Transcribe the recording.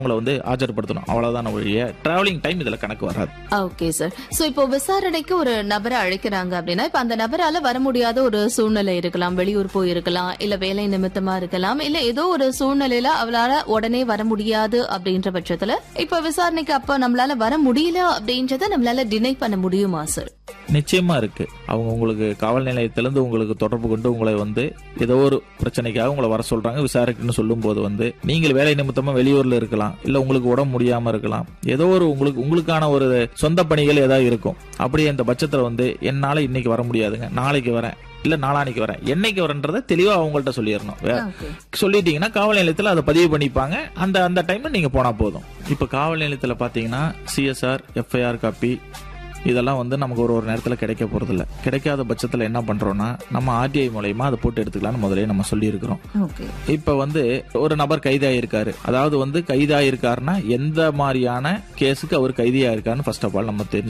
உங்களை வந்து ஆஜர்படுத்தணும் அவ்வளவுதான் ஒழிய டிராவலிங் டைம் இதுல கணக்கு வராது ஓகே சார் சோ இப்போ விசாரணைக்கு ஒரு நபரை அழைக்கிறாங்க அப்படின்னா இப்ப அந்த நபரால வர முடியாத ஒரு சூழ்நிலை இருக்கலாம் வெளியூர் போயிருக்கலாம் இல்ல வேலை நிமித்தமா இருக்கலாம் இல்ல ஏதோ ஒரு சூழ்நிலையில அவளால உடனே வர முடியாது அப்படின்ற பட்சத்துல இப்ப விசாரணைக்கு அப்ப நம்மளால வர முடியல அப்படின்றத நம்மளால டினை பண்ண முடியுமா சார் நிச்சயமா இருக்கு அவங்க உங்களுக்கு காவல் நிலையத்திலிருந்து உங்களுக்கு தொடர்பு கொண்டு உங்களை வந்து ஏதோ ஒரு பிரச்சனைக்காக உங்களை வர சொல்றாங்க விசாரிக்கணும்னு சொல்லும் போது வந்து நீங்கள் வேலை நிமித்தமா வெளியூர்ல இருக்கலாம் இல்ல உங்களுக்கு உடம்பு முடியாம இருக்கலாம் ஏதோ ஒரு உங்களுக்கு உங்களுக்கான ஒரு சொந்த பணிகள் ஏதாவது இருக்கும் அப்படியே இந்த பட்சத்துல வந்து என்னால இன்னைக்கு வர முடியாதுங்க நாளைக்கு வரேன் இல்ல நாளானைக்கு வரேன் என்னைக்கு வரேன்றதை தெளிவா அவங்கள்ட்ட சொல்லிடணும் வே- ஓகே சொல்லிட்டீங்கன்னா காவல் நிலையத்தில் அதை பதிவு பண்ணிப்பாங்க அந்த அந்த டைம்ல நீங்க போனா போதும் இப்ப காவல் நிலையத்தில் பாத்தீங்கன்னா சிஎஸ்ஆர் எஃப்ஐஆர் காப்பி இதெல்லாம் வந்து நமக்கு ஒரு ஒரு நேரத்தில் கிடைக்க போறதில்ல கிடைக்காத பட்சத்தில் என்ன பண்றோம்னா நம்ம ஆர்டிஐ மூலயமா அதை போட்டு எடுத்துக்கலாம்னு முதலே நம்ம சொல்லியிருக்கிறோம் ஓகே இப்ப வந்து ஒரு நபர் கைதாயிருக்காரு அதாவது வந்து கைதாயிருக்காருன்னா எந்த மாதிரியான கேஸுக்கு அவர் கைதியாயிருக்காருன்னு ஃபர்ஸ்ட் ஆஃப் ஆல் நம்ம தெரிஞ்சு